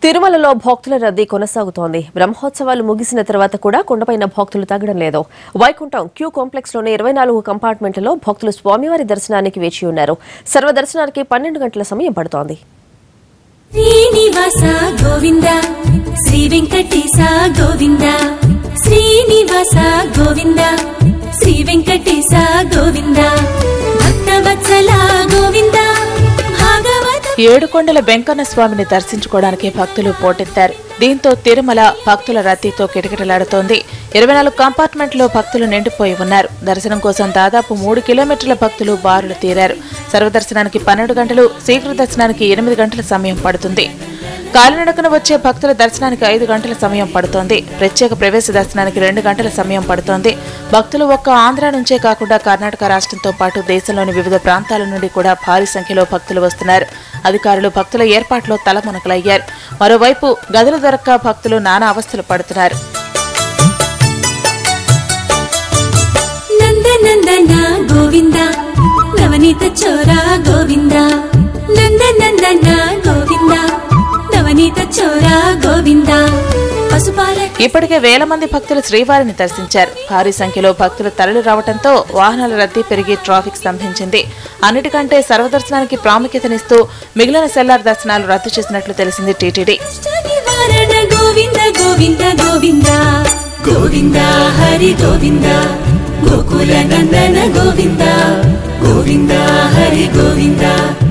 తిరుమలలో భక్తుల రద్దీ కొనసాగుతోంది బ్రహ్మోత్సవాలు ముగిసిన తర్వాత కూడా కొండపైన భక్తులు తగ్గడం లేదు వైకుంఠం క్యూ కాంప్లెక్స్ లోని ఇరవై నాలుగు కంపార్ట్మెంట్లలో భక్తులు స్వామివారి దర్శనానికి వేచి ఉన్నారు సర్వదర్శనానికి పన్నెండు గంటల సమయం పడుతోంది శ్రీనివాస గోవింద శ్రీ వెంకటేశ గోవింద శ్రీనివాస గోవింద శ్రీ వెంకటేశ గోవింద భక్తవత్సల గోవింద భాగవత ఏడుకొండల వెంకన్న స్వామిని దర్శించుకోవడానికి భక్తులు పోటెత్తారు దీంతో తిరుమల భక్తుల రద్దీతో కిటకిటలాడుతోంది ఇరవై నాలుగు కంపార్ట్మెంట్లో భక్తులు నిండిపోయి ఉన్నారు దర్శనం కోసం దాదాపు మూడు కిలోమీటర్ల భక్తులు బారులు తీరారు సర్వదర్శనానికి పన్నెండు గంటలు శీఘ్ర దర్శనానికి ఎనిమిది గంటల సమయం పడుతుంది కాలినడకన వచ్చే భక్తుల దర్శనానికి ఐదు గంటల సమయం పడుతోంది ప్రత్యేక ప్రవేశ దర్శనానికి రెండు గంటల సమయం పడుతోంది భక్తులు ఒక్క ఆంధ్ర నుంచే కాకుండా కర్ణాటక రాష్ట్రంతో పాటు దేశంలోని వివిధ ప్రాంతాల నుండి కూడా భారీ సంఖ్యలో భక్తులు వస్తున్నారు అధికారులు భక్తుల ఏర్పాట్లో తలమునకలయ్యారు మరోవైపు గదులు దొరక్క భక్తులు నానా అవస్థలు పడుతున్నారు నందనందన గోవింద నవనీత చోర గోవింద నందనందన గోవింద నవనీత చోర గోవింద పశుపాల ఇప్పటికే వేల మంది భక్తులు శ్రీవారిని దర్శించారు భారీ సంఖ్యలో భక్తులు తరలి రావడంతో వాహనాల రద్దీ పెరిగి ట్రాఫిక్ స్తంభించింది అన్నిటికంటే సర్వదర్శనానికి ప్రాముఖ్యతనిస్తూ మిగిలిన సెల్లార్ దర్శనాలు రద్దు చేసినట్లు తెలిసింది టీటీడీ నివారణ గోవింద గోవింద గోవింద గోవింద హరి గోవింద గోకుల నందన గోవింద గోవింద హరి గోవింద